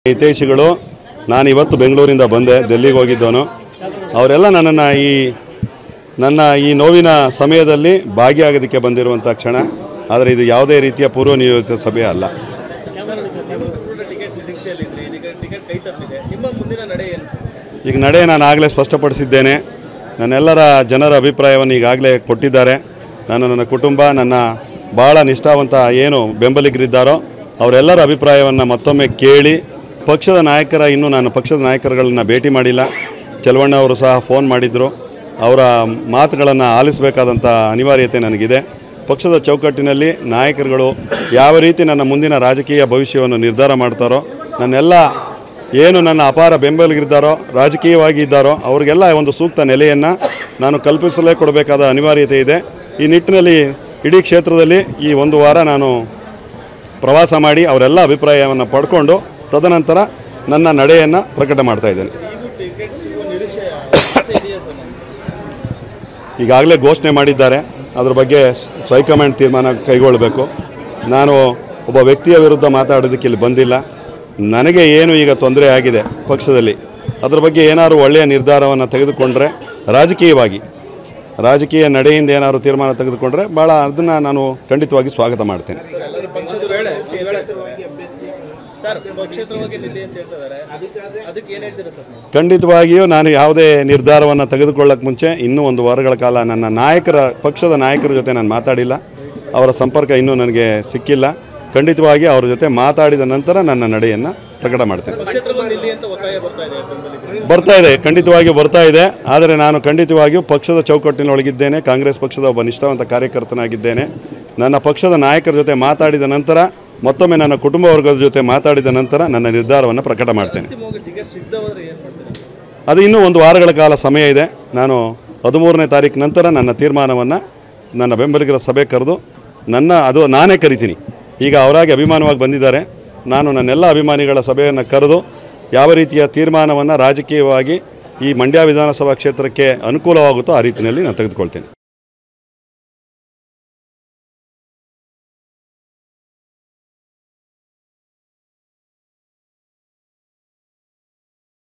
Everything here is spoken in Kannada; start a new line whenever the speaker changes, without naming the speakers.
ಹಿತೈಷಿಗಳು ನಾನು ಇವತ್ತು ಬೆಂಗಳೂರಿಂದ ಬಂದೆ ಡೆಲ್ಲಿಗೆ ಹೋಗಿದ್ದವನು ಅವರೆಲ್ಲ ನನ್ನನ್ನು ಈ ನನ್ನ ಈ ನೋವಿನ ಸಮಯದಲ್ಲಿ ಭಾಗಿಯಾಗೋದಕ್ಕೆ ಬಂದಿರುವಂಥ ಕ್ಷಣ ಆದರೆ ಇದು ಯಾವುದೇ ರೀತಿಯ ಪೂರ್ವ ನಿಯೋಜಿತ ಸಭೆ ಅಲ್ಲ
ಟಿಕೆಟ್ ನಿರೀಕ್ಷೆಯಲ್ಲಿದ್ರಿ ಇದೀಗ ಟಿಕೆಟ್ ಕೈ ತಪ್ಪಿದೆ ನಿಮ್ಮ ಮುಂದಿನ ನಡೆ ಏನು ಸರ್
ಈಗ ನಡೆ ನಾನು ಆಗಲೇ ಸ್ಪಷ್ಟಪಡಿಸಿದ್ದೇನೆ ನನ್ನೆಲ್ಲರ ಜನರ ಅಭಿಪ್ರಾಯವನ್ನು ಈಗಾಗಲೇ ಕೊಟ್ಟಿದ್ದಾರೆ ನಾನು ನನ್ನ ಕುಟುಂಬ ನನ್ನ ಭಾಳ ನಿಷ್ಠಾವಂತ ಏನು ಬೆಂಬಲಿಗರಿದ್ದಾರೋ ಅವರೆಲ್ಲರ ಅಭಿಪ್ರಾಯವನ್ನು ಮತ್ತೊಮ್ಮೆ ಕೇಳಿ ಪಕ್ಷದ ನಾಯಕರ ಇನ್ನೂ ನಾನು ಪಕ್ಷದ ನಾಯಕರುಗಳನ್ನ ಭೇಟಿ ಮಾಡಿಲ್ಲ ಚಲವಣ್ಣ ಅವರು ಸಹ ಫೋನ್ ಮಾಡಿದರು ಅವರ ಮಾತುಗಳನ್ನು ಆಲಿಸಬೇಕಾದಂಥ ಅನಿವಾರ್ಯತೆ ನನಗಿದೆ ಪಕ್ಷದ ಚೌಕಟ್ಟಿನಲ್ಲಿ ನಾಯಕರುಗಳು ಯಾವ ರೀತಿ ನನ್ನ ಮುಂದಿನ ರಾಜಕೀಯ ಭವಿಷ್ಯವನ್ನು ನಿರ್ಧಾರ ಮಾಡ್ತಾರೋ ನನ್ನೆಲ್ಲ ಏನು ನನ್ನ ಅಪಾರ ಬೆಂಬಲಿಗರಿದ್ದಾರೋ ರಾಜಕೀಯವಾಗಿ ಇದ್ದಾರೋ ಅವರಿಗೆಲ್ಲ ಒಂದು ಸೂಕ್ತ ನೆಲೆಯನ್ನು ನಾನು ಕಲ್ಪಿಸಲೇ ಕೊಡಬೇಕಾದ ಅನಿವಾರ್ಯತೆ ಇದೆ ಈ ನಿಟ್ಟಿನಲ್ಲಿ ಇಡೀ ಕ್ಷೇತ್ರದಲ್ಲಿ ಈ ಒಂದು ವಾರ ನಾನು ಪ್ರವಾಸ ಮಾಡಿ ಅವರೆಲ್ಲ ಅಭಿಪ್ರಾಯವನ್ನು ಪಡ್ಕೊಂಡು ತದನಂತರ ನನ್ನ ನಡೆಯನ್ನು ಪ್ರಕಟ ಮಾಡ್ತಾ ಇದ್ದೇನೆ
ಈಗ ಟಿಕೆಟ್ ಸಿಗುವ ನಿರೀಕ್ಷೆ ಆಸೆ ಇದೆಯಾ ಸರ್
ಈಗಾಗಲೇ ಘೋಷಣೆ ಮಾಡಿದ್ದಾರೆ ಅದ್ರ ಬಗ್ಗೆ ಹೈಕಮಾಂಡ್ ತೀರ್ಮಾನ ಕೈಗೊಳ್ಳಬೇಕು ನಾನು ಒಬ್ಬ ವ್ಯಕ್ತಿಯ ವಿರುದ್ಧ ಮಾತಾಡೋದಕ್ಕೆ ಇಲ್ಲಿ ಬಂದಿಲ್ಲ ನನಗೆ ಏನು ಈಗ ತೊಂದರೆ ಆಗಿದೆ ಪಕ್ಷದಲ್ಲಿ ಅದ್ರ ಬಗ್ಗೆ ಏನಾದರೂ ಒಳ್ಳೆಯ ನಿರ್ಧಾರವನ್ನು ತೆಗೆದುಕೊಂಡ್ರೆ ರಾಜಕೀಯವಾಗಿ ರಾಜಕೀಯ ನಡೆಯಿಂದ ಏನಾದರೂ ತೀರ್ಮಾನ ತೆಗೆದುಕೊಂಡ್ರೆ ಭಾಳ ಅದನ್ನು ನಾನು ಖಂಡಿತವಾಗಿ ಸ್ವಾಗತ ಮಾಡ್ತೇನೆ
ಎಲ್ಲರೂ ಪಕ್ಷದ ವೇಳೆ ಸರ್ ಪಕ್ಷೇತರವಾಗಿ ನಿಲ್ಲಿ ಅಂತ ಹೇಳ್ತಿದ್ದಾರೆ ಅದಕ್ಕೆ ಏನು ಹೇಳ್ತೀರಾ ಸರ್ ನೀವು
ಖಂಡಿತವಾಗಿಯೂ ನಾನು ಯಾವುದೇ ನಿರ್ಧಾರವನ್ನು ತೆಗೆದುಕೊಳ್ಳಕ್ಕೆ ಮುಂಚೆ ಇನ್ನೂ ಒಂದು ವಾರಗಳ ಕಾಲ ನನ್ನ ನಾಯಕರ ಪಕ್ಷದ ನಾಯಕರ ಜೊತೆ ನಾನು ಮಾತಾಡಿಲ್ಲ ಅವರ ಸಂಪರ್ಕ ಇನ್ನೂ ನನಗೆ ಸಿಕ್ಕಿಲ್ಲ ಖಂಡಿತವಾಗಿ ಅವರ ಜೊತೆ ಮಾತಾಡಿದ ನಂತರ ನನ್ನ ನಡೆಯನ್ನು ಪ್ರಕಟ ಮಾಡ್ತೇನೆ
ಪಕ್ಷೇತರವಾಗಿ ನಿಲ್ಲಿ ಅಂತ ಒತ್ತಾಯ ಬರ್ತಾ ಇದೆ ಬೆಂಬಲಿಗರು
ಬರ್ತಾ ಇದೆ ಖಂಡಿತವಾಗಿಯೂ ಬರ್ತಾ ಇದೆ ಆದರೆ ನಾನು ಖಂಡಿತವಾಗಿಯೂ ಪಕ್ಷದ ಚೌಕಟ್ಟಿನೊಳಗಿದ್ದೇನೆ ಕಾಂಗ್ರೆಸ್ ಪಕ್ಷದ ಒಬ್ಬ ನಿಷ್ಠಾವಂತ ಕಾರ್ಯಕರ್ತನಾಗಿದ್ದೇನೆ ನನ್ನ ಪಕ್ಷದ ನಾಯಕರ ಜೊತೆ ಮಾತಾಡಿದ ನಂತರ ಮತ್ತೊಮ್ಮೆ ನನ್ನ ಕುಟುಂಬ ವರ್ಗದ ಜೊತೆ ಮಾತಾಡಿದ ನಂತರ ನನ್ನ ನಿರ್ಧಾರವನ್ನು ಪ್ರಕಟ ಮಾಡ್ತೇನೆ
ಅಂತಿಮವಾಗಿ ಟಿಕೆಟ್ ಸಿಗದವರೆ ಏನು ಮಾಡ್ತೀರಾ
ಅದು ಇನ್ನೂ ಒಂದು ವಾರಗಳ ಕಾಲ ಸಮಯ ಇದೆ ನಾನು ಹದಿಮೂರನೇ ತಾರೀಕು ನಂತರ ನನ್ನ ತೀರ್ಮಾನವನ್ನು ನನ್ನ ಬೆಂಬಲಿಗರ ಸಭೆ ಕರೆದು ನನ್ನ ಅದು ನಾನೇ ಕರಿತೀನಿ ಈಗ ಅವರಾಗಿ ಅಭಿಮಾನವಾಗಿ ಬಂದಿದ್ದಾರೆ ನಾನು ನನ್ನೆಲ್ಲ ಅಭಿಮಾನಿಗಳ ಸಭೆಯನ್ನು ಕರೆದು ಯಾವ ರೀತಿಯ ತೀರ್ಮಾನವನ್ನು ರಾಜಕೀಯವಾಗಿ ಈ ಮಂಡ್ಯ ವಿಧಾನಸಭಾ ಕ್ಷೇತ್ರಕ್ಕೆ ಅನುಕೂಲವಾಗುತ್ತೋ ಆ ರೀತಿಯಲ್ಲಿ ನಾನು ತೆಗೆದುಕೊಳ್ತೇನೆ